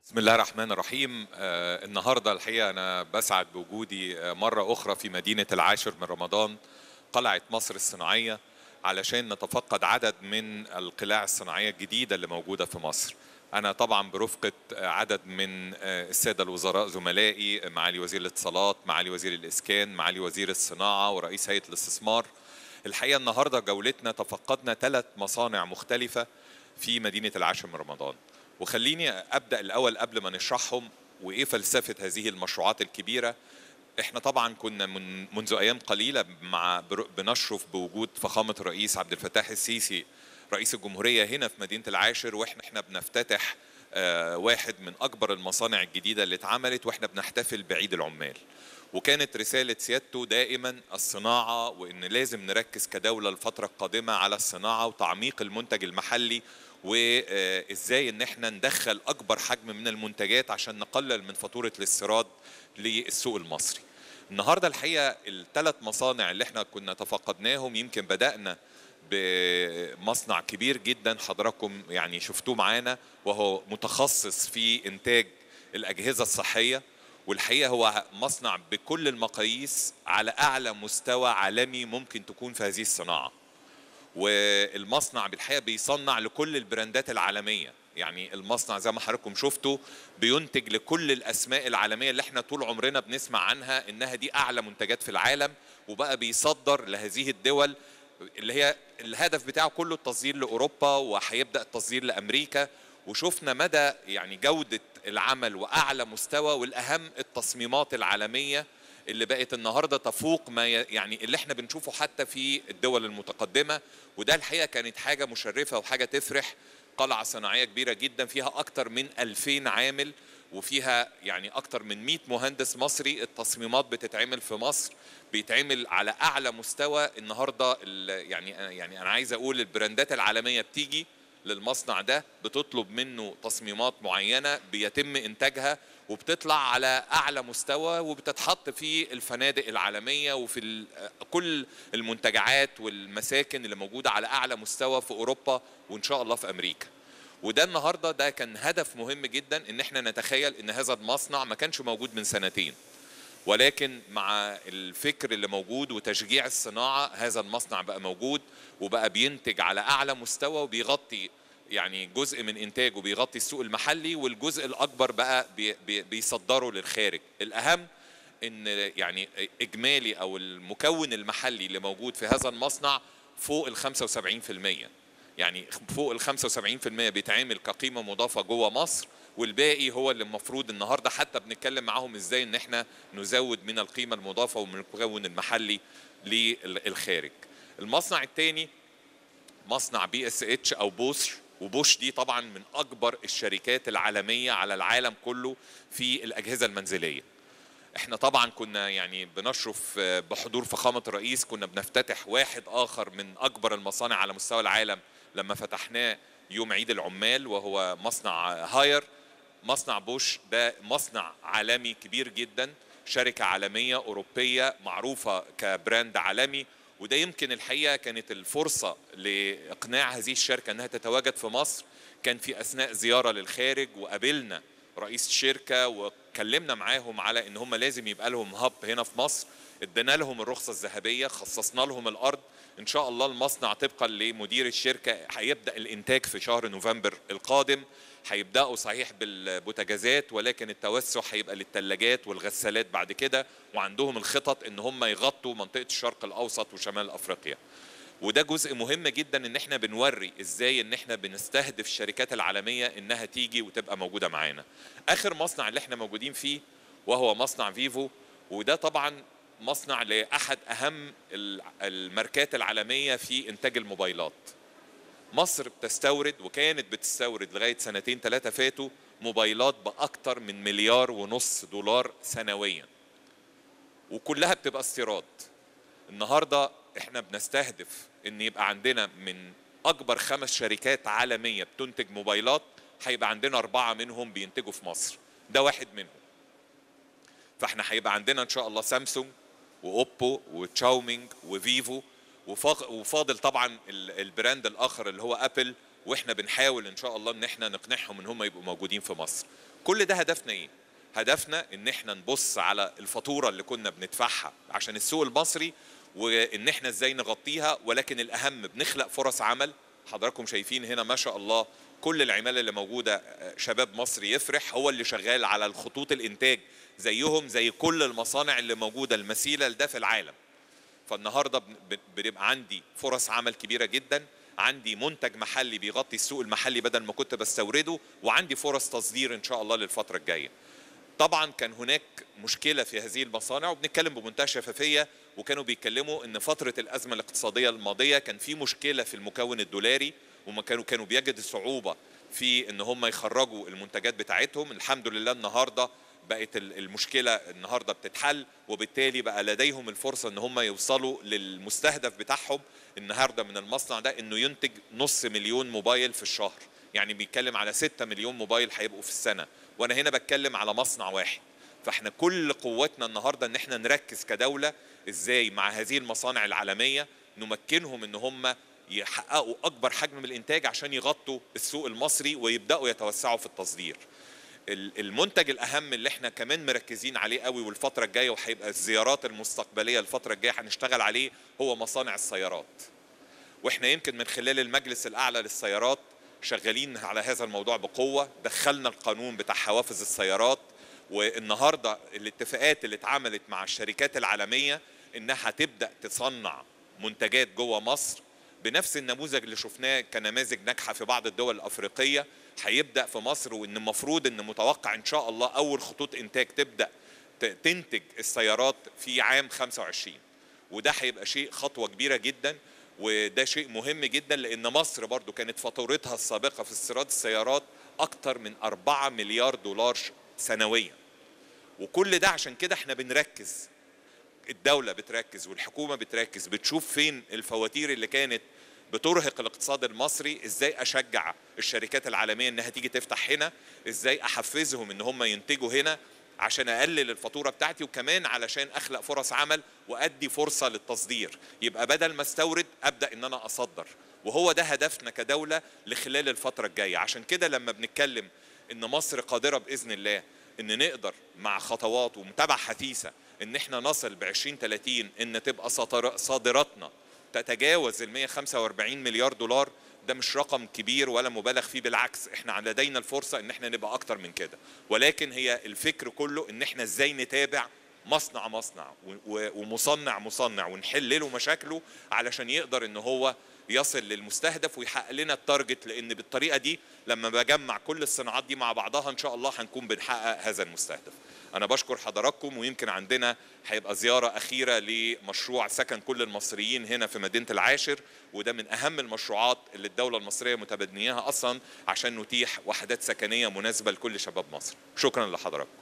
بسم الله الرحمن الرحيم آه النهارده الحقيقه انا بسعد بوجودي آه مره اخرى في مدينه العاشر من رمضان قلعه مصر الصناعيه علشان نتفقد عدد من القلاع الصناعيه الجديده اللي موجوده في مصر. انا طبعا برفقه آه عدد من آه الساده الوزراء زملائي معالي وزير الاتصالات، معالي وزير الاسكان، معالي وزير الصناعه ورئيس هيئه الاستثمار. الحقيقه النهارده جولتنا تفقدنا ثلاث مصانع مختلفه في مدينه العاشر من رمضان. وخليني ابدا الاول قبل ما نشرحهم وايه فلسفه هذه المشروعات الكبيره احنا طبعا كنا من منذ ايام قليله مع بنشرف بوجود فخامه الرئيس عبد الفتاح السيسي رئيس الجمهوريه هنا في مدينه العاشر واحنا احنا بنفتتح آه واحد من اكبر المصانع الجديده اللي اتعملت واحنا بنحتفل بعيد العمال وكانت رسالة سيادته دائما الصناعة وإن لازم نركز كدولة الفترة القادمة على الصناعة وتعميق المنتج المحلي وازاي ان احنا ندخل اكبر حجم من المنتجات عشان نقلل من فاتوره الاستيراد للسوق المصري. النهارده الحقيقه الثلاث مصانع اللي احنا كنا تفقدناهم يمكن بدانا بمصنع كبير جدا حضراتكم يعني شفتوه معانا وهو متخصص في انتاج الاجهزه الصحيه والحقيقه هو مصنع بكل المقاييس على اعلى مستوى عالمي ممكن تكون في هذه الصناعه. والمصنع بالحقيقه بيصنع لكل البراندات العالميه يعني المصنع زي ما حضراتكم شفتوا بينتج لكل الاسماء العالميه اللي احنا طول عمرنا بنسمع عنها انها دي اعلى منتجات في العالم وبقى بيصدر لهذه الدول اللي هي الهدف بتاعه كله التصدير لاوروبا وهيبدا التصدير لامريكا وشفنا مدى يعني جوده العمل واعلى مستوى والاهم التصميمات العالميه اللي بقت النهارده تفوق ما يعني اللي احنا بنشوفه حتى في الدول المتقدمه وده الحقيقه كانت حاجه مشرفه وحاجه تفرح قلعه صناعيه كبيره جدا فيها اكتر من 2000 عامل وفيها يعني اكتر من 100 مهندس مصري التصميمات بتتعمل في مصر بيتعمل على اعلى مستوى النهارده يعني يعني انا عايز اقول البراندات العالميه بتيجي للمصنع ده بتطلب منه تصميمات معينه بيتم انتاجها وبتطلع على اعلى مستوى وبتتحط في الفنادق العالميه وفي كل المنتجعات والمساكن اللي موجوده على اعلى مستوى في اوروبا وان شاء الله في امريكا. وده النهارده ده كان هدف مهم جدا ان احنا نتخيل ان هذا المصنع ما كانش موجود من سنتين. ولكن مع الفكر اللي موجود وتشجيع الصناعه هذا المصنع بقى موجود وبقى بينتج على اعلى مستوى وبيغطي يعني جزء من انتاجه بيغطي السوق المحلي والجزء الاكبر بقى بي بي بيصدره للخارج الاهم ان يعني اجمالي او المكون المحلي اللي موجود في هذا المصنع فوق ال 75% يعني فوق ال 75% بيتعمل كقيمه مضافه جوه مصر والباقي هو اللي المفروض النهارده حتى بنتكلم معاهم ازاي ان احنا نزود من القيمه المضافه ومن المكون المحلي للخارج. المصنع الثاني مصنع بي اس اتش او بوش وبوش دي طبعا من اكبر الشركات العالميه على العالم كله في الاجهزه المنزليه. احنا طبعا كنا يعني بنشرف بحضور فخامه الرئيس كنا بنفتتح واحد اخر من اكبر المصانع على مستوى العالم لما فتحناه يوم عيد العمال وهو مصنع هاير مصنع بوش ده مصنع عالمي كبير جدا شركه عالميه اوروبيه معروفه كبراند عالمي وده يمكن الحقيقه كانت الفرصه لاقناع هذه الشركه انها تتواجد في مصر كان في اثناء زياره للخارج وقابلنا رئيس الشركه وكلمنا معاهم على ان هم لازم يبقى لهم هب هنا في مصر ادينا لهم الرخصه الذهبيه خصصنا لهم الارض ان شاء الله المصنع طبقا لمدير الشركه هيبدا الانتاج في شهر نوفمبر القادم هيبداوا صحيح بالبوتاجازات ولكن التوسع هيبقى للثلاجات والغسالات بعد كده وعندهم الخطط ان هم يغطوا منطقه الشرق الاوسط وشمال افريقيا وده جزء مهم جدا ان احنا بنوري ازاي ان احنا بنستهدف الشركات العالميه انها تيجي وتبقى موجوده معانا اخر مصنع اللي احنا موجودين فيه وهو مصنع فيفو وده طبعا مصنع لاحد اهم الماركات العالميه في انتاج الموبايلات مصر بتستورد وكانت بتستورد لغايه سنتين ثلاثه فاتوا موبايلات باكثر من مليار ونص دولار سنويا وكلها بتبقى استيراد النهارده احنا بنستهدف ان يبقى عندنا من اكبر خمس شركات عالميه بتنتج موبايلات هيبقى عندنا اربعه منهم بينتجوا في مصر ده واحد منهم فاحنا هيبقى عندنا ان شاء الله سامسونج واوبو وتشاومينج وفيفو وفاضل طبعا البراند الاخر اللي هو ابل واحنا بنحاول ان شاء الله ان احنا نقنعهم ان هم يبقوا موجودين في مصر كل ده هدفنا ايه هدفنا ان احنا نبص على الفاتوره اللي كنا بندفعها عشان السوق المصري وان احنا ازاي نغطيها ولكن الاهم بنخلق فرص عمل حضراتكم شايفين هنا ما شاء الله كل العماله اللي موجوده آه، شباب مصري يفرح هو اللي شغال على الخطوط الانتاج زيهم زي كل المصانع اللي موجوده المثيله لده في العالم فالنهارده بن- بن- بنبقى عندي فرص عمل كبيره جدا عندي منتج محلي بيغطي السوق المحلي بدل ما كنت بستورده وعندي فرص تصدير ان شاء الله للفتره الجايه طبعا كان هناك مشكله في هذه المصانع وبنتكلم بمنتهى الشفافيه وكانوا بيتكلموا ان فتره الازمه الاقتصاديه الماضيه كان في مشكله في المكون الدولاري وما كانوا كانوا بيجدوا صعوبه في ان هم يخرجوا المنتجات بتاعتهم الحمد لله النهارده بقت ال- المشكله النهارده بتتحل وبالتالي بقى لديهم الفرصه ان هم يوصلوا للمستهدف بتاعهم النهارده من المصنع ده انه ينتج نص مليون موبايل في الشهر يعني بيتكلم على 6 مليون موبايل هيبقوا في السنه وانا هنا بتكلم على مصنع واحد فاحنا كل قوتنا النهارده ان احنا نركز كدوله ازاي مع هذه المصانع العالميه نمكنهم ان هم يحققوا اكبر حجم من الانتاج عشان يغطوا السوق المصري ويبداوا يتوسعوا في التصدير ال- المنتج الاهم اللي احنا كمان مركزين عليه قوي والفتره الجايه وهيبقى الزيارات المستقبليه الفتره الجايه هنشتغل عليه هو مصانع السيارات واحنا يمكن من خلال المجلس الاعلى للسيارات شغالين على هذا الموضوع بقوه دخلنا القانون بتاع حوافز السيارات والنهارده الاتفاقات اللي اتعملت مع الشركات العالميه انها تبدا تصنع منتجات جوه مصر بنفس النموذج اللي شفناه كنماذج ناجحه في بعض الدول الافريقيه هيبدا في مصر وان المفروض ان متوقع ان شاء الله اول خطوط انتاج تبدا ت- تنتج السيارات في عام 25 وده هيبقى شيء خطوه كبيره جدا وده شيء مهم جدا لان مصر برضو كانت فاتورتها السابقه في استيراد السيارات اكتر من 4 مليار دولار ش- سنويا وكل ده عشان كده احنا بنركز الدولة بتركز والحكومة بتركز بتشوف فين الفواتير اللي كانت بترهق الاقتصاد المصري ازاي اشجع الشركات العالمية انها تيجي تفتح هنا ازاي احفزهم ان هم ينتجوا هنا عشان اقلل الفاتورة بتاعتي وكمان علشان اخلق فرص عمل وادي فرصة للتصدير يبقى بدل ما استورد ابدا ان انا اصدر وهو ده هدفنا كدولة لخلال الفترة الجاية عشان كده لما بنتكلم ان مصر قادرة باذن الله ان نقدر مع خطوات ومتابعه حثيثه ان احنا نصل ب 2030 ان تبقى صادر- صادراتنا تتجاوز ال 145 مليار دولار ده مش رقم كبير ولا مبالغ فيه بالعكس احنا لدينا الفرصه ان احنا نبقى اكتر من كده ولكن هي الفكر كله ان احنا ازاي نتابع مصنع مصنع و- و- ومصنع مصنع ونحل له مشاكله علشان يقدر ان هو يصل للمستهدف ويحقق لنا التارجت لان بالطريقه دي لما بجمع كل الصناعات دي مع بعضها ان شاء الله هنكون بنحقق هذا المستهدف انا بشكر حضراتكم ويمكن عندنا هيبقى زياره اخيره لمشروع سكن كل المصريين هنا في مدينه العاشر وده من اهم المشروعات اللي الدوله المصريه متبنياها اصلا عشان نتيح وحدات سكنيه مناسبه لكل شباب مصر شكرا لحضراتكم